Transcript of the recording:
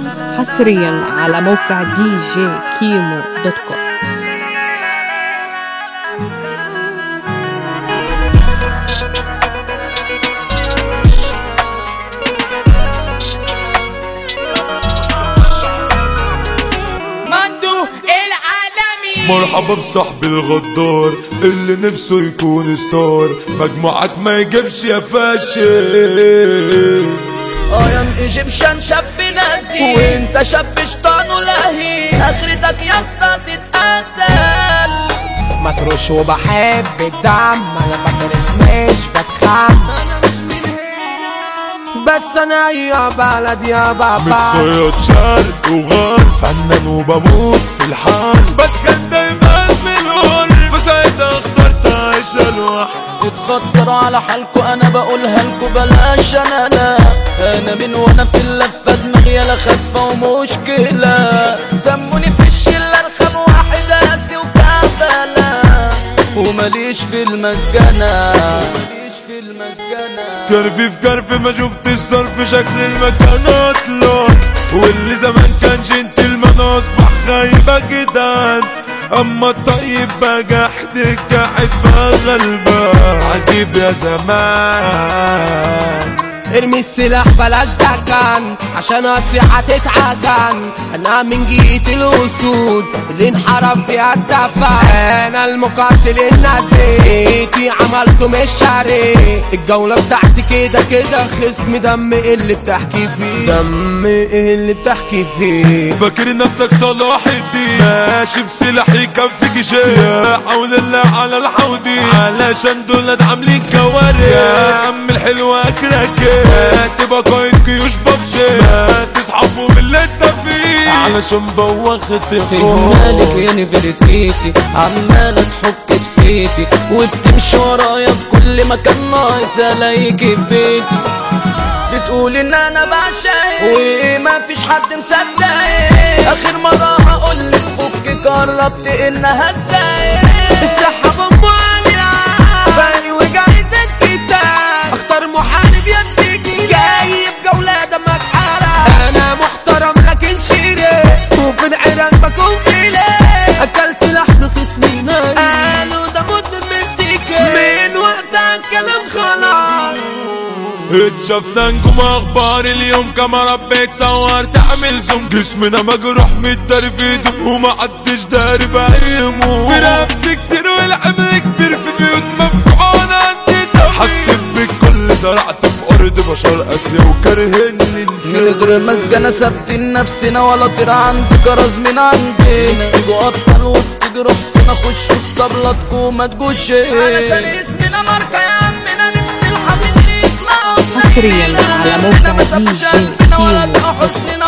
حصريا على موقع دي جي كيمو دوت كوم مندو العالمي مرحبا بصاحبي الغدار اللي نفسه يكون ستار مجموعات ما يجيبش يا فاشل اه يا ايجيبشن شاب نازي وانت شاب شطان ولهي اخرتك يا اسطى تتقتل متروش وبحب الدم انا بدرس مش بتخم انا مش من هنا بس انا يا بلد يا بابا متصيد شرق وغرب فنان وبموت في الحال بتكلم دايما بالقرب فساعتها اخترت اعيش لوحدي اتخطروا على حالكو انا بقولها لكو بلاش انا لا انا من وانا في اللفه دماغي لا خفه ومشكله سموني في الشله رخم واحد قاسي وكفله ومليش في المسجنه ومليش في المسجنه كرفي في كرفي ما شفت الصرف شكل المكان اطلع واللي زمان كان جنتلمان اصبح خايبة جدعان اما الطيب بقى جحد جاحد بقى غلبان عجيب يا زمان ارمي السلاح بلاش دكان عشان هتصيح هتتعجن انا من جيت الاسود اللي انحرف فيها الدفع انا المقاتل النزيتي عملته مش شريك الجولة بتاعتي كده كده خصم دم اللي بتحكي فيه دم اللي بتحكي فيه فاكر نفسك صلاح الدين ماشي بسلاحي كان في جيشية حول الله على الحودي علشان دول عاملين كوارث يا عم الحلو اكرك تبقى قايد جيوش ببجي ما تسحبوا من اللي انت فيه علشان بوخت مالك يا نفرتيتي عمالة تحك بسيتي وبتمشي ورايا في كل مكان ناقص الاقيكي في بيتي بتقول ان انا بعشقك وما فيش حد مصدق اخر مرة هقولك فكك قربت انها ازاي السحابة موالية بالي وجعت الكتاب اختار محارب يديكي جايب جولة دمك حرق انا محترم لكن شيري وفي العراق بكون فيلي اكلت لحم خصمي نايم قالوا ده موت من بنتك من وقتها الكلام خلاص اتشافنا نجوم اخبار اليوم كاميرا بتصور تعمل زوم جسمنا مجروح متداري في ايده ومحدش داري بقيمه في رفض كتير والعمل كبير في بيوت مفتوحة عندي حسيت بالكل زرعت في ارض بشر اسيا وكرهني من غير مسجنة ثابتين نفسنا ولا طير عندك كرز من عندنا تيجوا ابطال وبتجروا حسنا خشوا اسطبلاتكم وما تجوش علشان اسمنا ماركة يا عمنا نفس الحبيب يطلعوا حصرياً على موقع ما شافش DJ قلبنا ولا كيمو. لقى حسننا